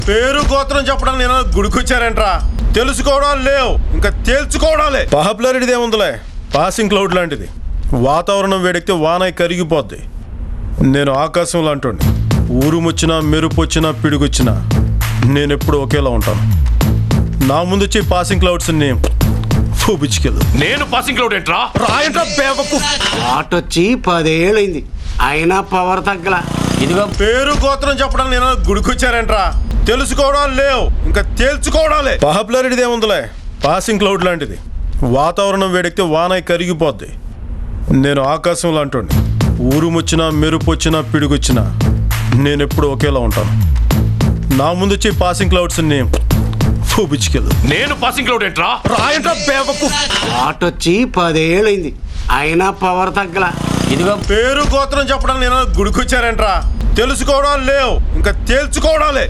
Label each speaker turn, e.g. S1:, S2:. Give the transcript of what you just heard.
S1: పేరు గోత్రం చెప్పడం నేను గుడికొచ్చారంట్రా తెలుసుకోవడం లేవు ఇంకా తేల్చుకోవడాలే పాపులారిటీది ఏముందిలే పాసింగ్ క్లౌడ్ లాంటిది వాతావరణం వేడెక్కితే వానై కరిగిపోద్ది నేను ఆకాశం లాంటి ఊరు వచ్చినా మెరుపు వచ్చినా పిడుగొచ్చినా నేను ఎప్పుడు ఒకేలా ఉంటాను నా ముందు వచ్చి పాసింగ్ క్లౌడ్స్ ని చూపించుకెళ్ళు
S2: నేను పాసింగ్ క్లౌడ్ ఏంట్రా
S1: రాయంట్రా బేవకు
S3: ఆటొచ్చి పదేళ్ళైంది అయినా పవర్ తగ్గల
S4: ఇదిగో
S1: పేరు గోత్రం చెప్పడం నేను గుడికొచ్చారంట్రా తెలుసుకోవడం లేవు ఇంకా తేల్చుకోవడాలే పాపులారిటీది ఏముందిలే పాసింగ్ క్లౌడ్ లాంటిది వాతావరణం వేడెక్కితే వానై కరిగిపోద్ది నేను ఆకాశం లాంటి ఊరు వచ్చినా మెరుపు వచ్చినా పిడుగొచ్చినా నేను ఎప్పుడు ఒకేలా ఉంటాను నా ముందు వచ్చి పాసింగ్ క్లౌడ్స్ ని చూపించుకెళ్ళు
S2: నేను పాసింగ్ క్లౌడ్ ఏంట్రా
S1: రాయంట్రా బేవకు
S3: ఆటొచ్చి పదేళ్ళైంది అయినా పవర్ తగ్గల
S4: ఇదిగో
S1: పేరు గోత్రం చెప్పడం నేను గుడికొచ్చారంట్రా తెలుసుకోవడం లేవు ఇంకా తేల్చుకోవడాలే